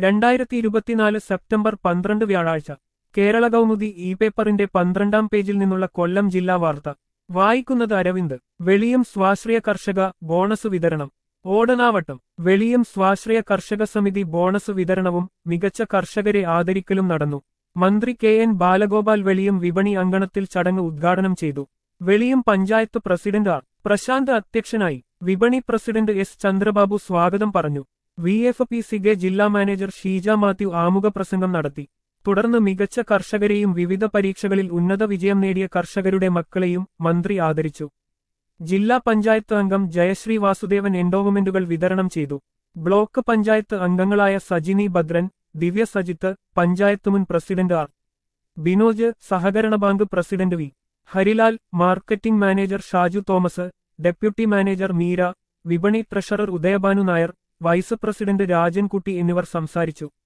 രണ്ടായിരത്തി ഇരുപത്തിനാല് സെപ്റ്റംബർ പന്ത്രണ്ട് വ്യാഴാഴ്ച കേരള കൗമുദി ഇ പേപ്പറിന്റെ പന്ത്രണ്ടാം പേജിൽ നിന്നുള്ള കൊല്ലം ജില്ലാ വാർത്ത വായിക്കുന്നത് അരവിന്ദ് വെളിയം സ്വാശ്രയ കർഷക ബോണസ് വിതരണം ഓടനാവട്ടം വെളിയം സ്വാശ്രയ കർഷക സമിതി ബോണസ് വിതരണവും മികച്ച കർഷകരെ ആദരിക്കലും നടന്നു മന്ത്രി കെ എൻ ബാലഗോപാൽ വെളിയം വിപണി അങ്കണത്തിൽ ചടങ്ങ് ഉദ്ഘാടനം ചെയ്തു വെളിയം പഞ്ചായത്ത് പ്രസിഡന്റ് ആർ പ്രശാന്ത് അധ്യക്ഷനായി വിപണി പ്രസിഡന്റ് എസ് ചന്ദ്രബാബു സ്വാഗതം പറഞ്ഞു വി എഫ് പി സിഗെ ജില്ലാ മാനേജർ ഷീജ മാത്യു ആമുഖ പ്രസംഗം നടത്തി തുടർന്ന് മികച്ച കർഷകരെയും വിവിധ പരീക്ഷകളിൽ ഉന്നത വിജയം നേടിയ കർഷകരുടെ മക്കളെയും മന്ത്രി ആദരിച്ചു ജില്ലാ പഞ്ചായത്ത് അംഗം ജയശ്രീ വാസുദേവൻ എൻഡോവ്മെന്റുകൾ വിതരണം ചെയ്തു ബ്ലോക്ക് പഞ്ചായത്ത് അംഗങ്ങളായ സജിനി ഭദ്രൻ ദിവ്യ സജിത്ത് പഞ്ചായത്ത് മുൻ പ്രസിഡന്റ് ആർ ബിനോജ് സഹകരണ bank president V Harilal marketing manager Shaju Thomas deputy manager Meera വിപണി treasurer Udayabhanu Nair vice president Rajankutty എന്നിവർ സംസാരിച്ചു